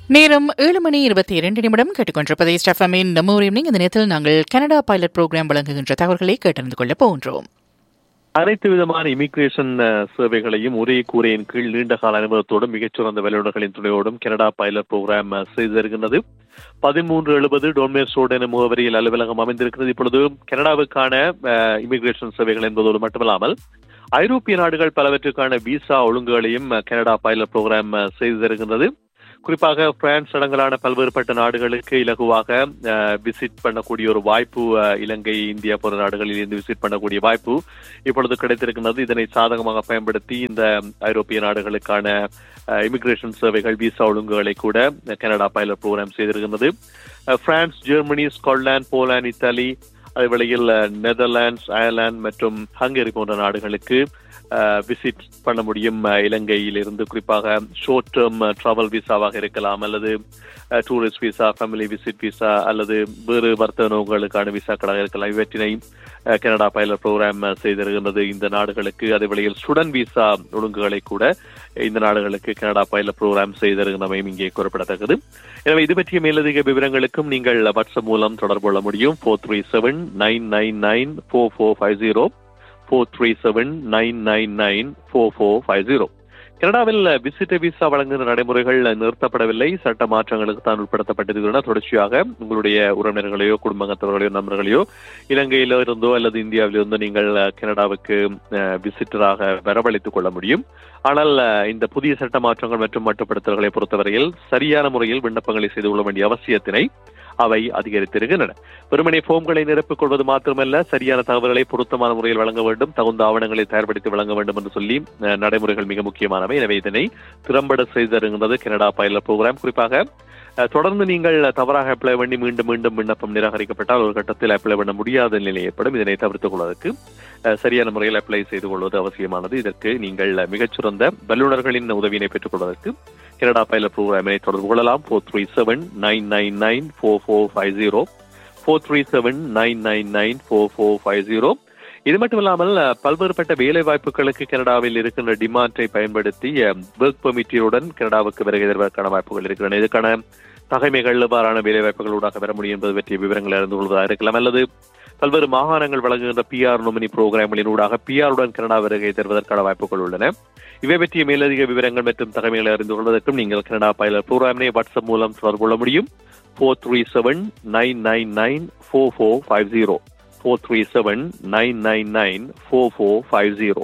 நேரம் ஏழு மணி இருபத்தி இரண்டு நிமிடம் கேட்டுக்கொண்டிருப்பதை ஸ்டெஃபமின் நம்ம ஒரு evening. இந்த நேரத்தில் நாங்கள் கனடா பைலட் ப்ரோக்ராம் வழங்குகின்ற தகவல்களை கேட்டறிந்து கொள்ளப் போகின்றோம் அனைத்து விதமான இமிகிரேஷன் சேவைகளையும் ஒரே கூரையின் கீழ் நீண்ட கால அனுபவத்தோடும் மிகச்சிறந்த வல்லுநர்களின் துணையோடும் கனடா பைலட் ப்ரோக்ராம் செய்து வருகின்றது பதிமூன்று எழுபது டோன்மேர் ரோடு என முகவரியில் அலுவலகம் அமைந்திருக்கிறது இப்பொழுது கனடாவுக்கான இமிகிரேஷன் சேவைகள் என்பதோடு மட்டுமல்லாமல் ஐரோப்பிய நாடுகள் பலவற்றுக்கான விசா ஒழுங்குகளையும் அஹ், கனடா பைலட் ப்ரோக்ராம் அஹ், செய்து தருகின்றது குறிப்பாக பிரான்ஸ் அடங்கலான பல்வேறுபட்ட நாடுகளுக்கு இலகுவாக விசிட் பண்ணக்கூடிய ஒரு வாய்ப்பு அஹ், இலங்கை இந்தியா போன்ற நாடுகளில் இருந்து விசிட் பண்ணக்கூடிய வாய்ப்பு இப்பொழுது கிடைத்திருக்கின்றது இதனை சாதகமாக பயன்படுத்தி இந்த ஐரோப்பிய நாடுகளுக்கான இமிகிரேஷன் சேவைகள் விசா ஒழுங்குகளை கூட கனடா பைலட் ப்ரோக்ராம் செய்திருக்கின்றது அஹ், France Germany Scotland Poland Italy அதே வேளையில் அஹ், நெதர்லாண்ட்ஸ் அயர்லாந்து மற்றும் ஹங்கேரி போன்ற நாடுகளுக்கு விசிட் பண்ண முடியும் அஹ், இலங்கையிலிருந்து குறிப்பாக ஷார்ட் டேர்ம் டிராவல் விசாவாக இருக்கலாம் அல்லது tourist visa family visit visa அல்லது வேறு வர்த்தக நோக்கங்களுக்கான விசாக்களாக இருக்கலாம் இவற்றினை அஹ், கனடா பைலட் ப்ரோக்ராம் செய்திருக்கின்றது இந்த நாடுகளுக்கு அதே வேளையில் ஸ்டூடெண்ட் விசா ஒழுங்குகளை கூட இந்த நாடுகளுக்கு கனடா பைலட் ப்ரோக்ராம் செய்திருக்கிறமையும் இங்கே குறிப்பிடத்தக்கது எனவே இது பற்றிய மேலதிக விவரங்களுக்கும் நீங்கள் வாட்ஸ்அப் மூலம் தொடர்பு கொள்ள முடியும் four three seven nine nine nine four four five zero four three seven nine nine nine four four five zero கனடாவில் விசிட்டர் விசா வழங்குகிற நடைமுறைகள் நிறுத்தப்படவில்லை சட்ட மாற்றங்களுக்கு தான் உட்படுத்தப்பட்டிருக்கின்றன தொடர்ச்சியாக உங்களுடைய உறவினர்களையோ குடும்பத்தவர்களையோ நண்பர்களையோ இலங்கையிலோ இருந்தோ அல்லது இந்தியாவிலிருந்தோ நீங்கள் அஹ், கனடாவுக்கு விசிட்டராக வரவழைத்துக் கொள்ள முடியும் ஆனால் அஹ், இந்த புதிய சட்ட மாற்றங்கள் மற்றும் மட்டுப்படுத்தல்களை பொறுத்தவரையில் சரியான முறையில் விண்ணப்பங்களை செய்து கொள்ள வேண்டிய அவசியத்தினை அவை அதிகரித்திருக்கின்றன வெறுமனே போம்களை நிரப்பிக் கொள்வது மாத்திரமல்ல சரியான தகவல்களை பொருத்தமான முறையில் வழங்க வேண்டும் தகுந்த ஆவணங்களை தயார்படுத்தி வழங்க வேண்டும் என்று சொல்லி அஹ், நடைமுறைகள் மிக முக்கியமானவை எனவே இதனை திறம்பட செய்து தருகின்றது கனடா பைலட் ப்ரோக்ராம் குறிப்பாக அஹ், தொடர்ந்து நீங்கள் தவறாக அப்ளை பண்ணி மீண்டும் மீண்டும் விண்ணப்பம் நிராகரிக்கப்பட்டால் ஒரு கட்டத்தில் அப்ளை பண்ண முடியாத நிலை ஏற்படும் இதனை தவிர்த்துக் கொள்வதற்கு அஹ், சரியான முறையில் அப்ளை செய்து கொள்வது அவசியமானது இதற்கு நீங்கள் மிகச்சிறந்த வல்லுநர்களின் உதவியினை பெற்றுக் கொள்வதற்கு கனடா பைலட் ப்ரோக்ராமினை தொடர்பு கொள்ளலாம் four three seven nine nine nine four four five zero four three seven nine nine nine four four five zero இது மட்டும் இல்லாமல் அஹ், பல்வேறுபட்ட வேலை வாய்ப்புகளுக்கு கனடாவில் இருக்கின்ற டிமாண்டை பயன்படுத்தி ஒர்க் பெர்மிட்டியுடன் கனடாவுக்கு வருகை தருவதற்கான வாய்ப்புகள் இருக்கின்றன இதுக்கான தகைமைகள் எவ்வாறான வேலை வாய்ப்புகளூடாக பெற முடியும் என்பது பற்றிய விவரங்களை அறிந்து கொள்வதாக இருக்கலாம் அல்லது பல்வேறு மாகாணங்கள் வழங்குகின்ற பிஆர் நொமினி புரோகிராம்களின் ஊடாக பிஆருடன் கனடா வருகை தருவதற்கான வாய்ப்புகள் உள்ளன இவை பற்றிய மேலதிக விவரங்கள் மற்றும் தகவல்களை அறிந்து கொள்வதற்கும் நீங்கள் கனடா பைலட் ப்ரோக்ராமினை வாட்ஸ்அப் மூலம் தொடர்பு கொள்ள முடியும் four three seven nine nine nine four four five zero four three seven nine nine nine four four five zero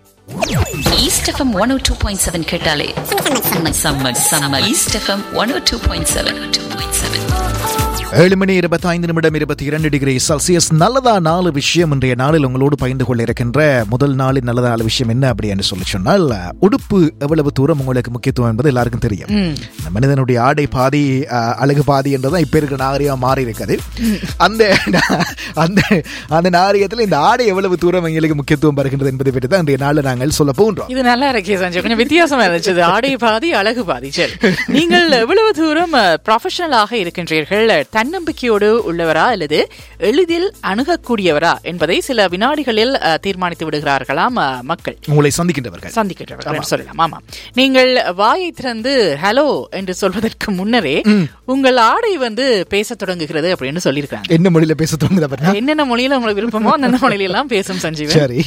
East FM 102.7 கேட்டாலே செம்ம செம்ம east FM one O two point seven two point seven ஏழு மணி இருபத்தி ஐந்து நிமிடம் இருபத்தி இரண்டு டிகிரி செல்சியஸ் நல்லதா நாலு விஷயம் இன்றைய நாளில் உங்களோடு பகிர்ந்து கொள்ள இருக்கின்ற முதல் நாளின் நல்லதா நாலு விஷயம் என்ன அப்படின்னு சொல்லி சொன்னால் உடுப்பு எவ்வளவு தூரம் உங்களுக்கு முக்கியத்துவம் என்பது எல்லாருக்கும் தெரியும் இந்த மனிதனுடைய ஆடை பாதி அஹ், அழகு பாதி என்றதான் இப்ப இருக்கிற நாகரிகம் மாறி இருக்குது அந்த அந்த அந்த நாகரிகத்தில் இந்த ஆடை எவ்வளவு தூரம் எங்களுக்கு முக்கியத்துவம் பெறுகின்றது என்பதை பற்றி தான் இன்றைய நாளில் நாங்கள் சொல்ல போகின்றோம் இது நல்லா இருக்கே சஞ்சய் கொஞ்சம் வித்தியாசமா இருந்துச்சு இது ஆடை பாதி அழகு பாதி சரி நீங்கள் எவ்வளவு தூரம் ப்ரொஃபஷனலாக இருக்கின்றீர்கள் தன்னம்பிக்கையோடு உள்ளவரா அல்லது எளிதில் அணுகக்கூடியவரா என்பதை சில வினாடிகளில் அஹ், தீர்மானித்து விடுகிறார்களாம் அஹ், மக்கள் உங்களை சந்திக்கின்றவர்கள் சந்திக்கின்றவர்கள் என்று சொல்லலாம் ஆமா நீங்கள் வாயை திறந்து ஹலோ என்று சொல்வதற்கு முன்னரே உங்கள் ஆடை வந்து பேசத் தொடங்குகிறது அப்படின்னு சொல்லியிருக்காங்க என்ன மொழியில பேச தோணுதா பாருங்க என்னென்ன மொழியில உங்களுக்கு விருப்பமோ அந்தந்த மொழியில எல்லாம் பேசும் சஞ்சீவன் சரி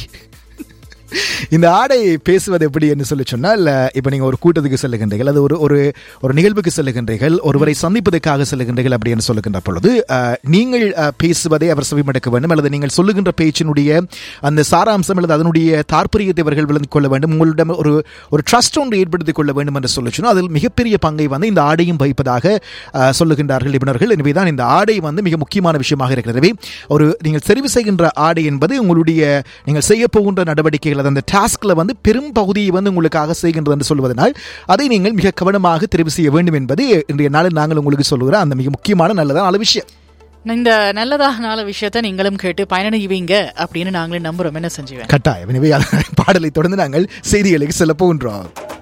இந்த ஆடை பேசுவது எப்படி என்று சொல்லி சொன்னால் அஹ், இப்ப நீங்க ஒரு கூட்டத்துக்கு செல்லுகின்றீர்கள் அது ஒரு ஒரு ஒரு நிகழ்வுக்கு செல்லுகின்றீர்கள் ஒருவரை சந்திப்பதற்காக செல்லுகின்றீர்கள் அப்படி என்று சொல்லுகின்ற பொழுது அஹ், நீங்கள் அஹ், பேசுவதை அவர் செவிமடுக்க வேண்டும் அல்லது நீங்கள் சொல்லுகின்ற பேச்சினுடைய அந்த சாராம்சம் அல்லது அதனுடைய தாற்பரியத்தை அவர்கள் விளங்கிக் கொள்ள வேண்டும் உங்களிடம் ஒரு ஒரு ட்ரஸ்ட் ஒன்று ஏற்படுத்திக் கொள்ள வேண்டும் என்று சொல்லி சொன்னால் அதில் மிகப்பெரிய பங்கை வந்து இந்த ஆடையும் வகிப்பதாக அஹ், சொல்லுகின்றார்கள் நிபுணர்கள் எனவேதான் இந்த ஆடை வந்து மிக முக்கியமான விஷயமாக இருக்கிறது எனவே ஒரு நீங்கள் தெரிவு செய்கின்ற ஆடை என்பது உங்களுடைய நீங்கள் செய்ய போகின்ற நடவடிக்கைகள் அது அந்த டாஸ்க்ல வந்து பெரும் பகுதியை வந்து உங்களுக்காக செய்கின்றது என்று சொல்வதனால் அதை நீங்கள் மிக கவனமாக தெரிவு செய்ய வேண்டும் என்பது இன்றைய நாளில் நாங்கள் உங்களுக்கு சொல்லுகிற அந்த மிக முக்கியமான நல்லதான நல்ல விஷயம் இந்த நல்லதாக நாலு விஷயத்த நீங்களும் கேட்டு பயனடைவீங்க அப்படின்னு நாங்களும் நம்புறோம் என்ன செஞ்சுவேன் கட்டாயம் எனவே அந்த பாடலை தொடர்ந்து நாங்கள் செய்திகளுக்கு செல்ல போகின்றோம்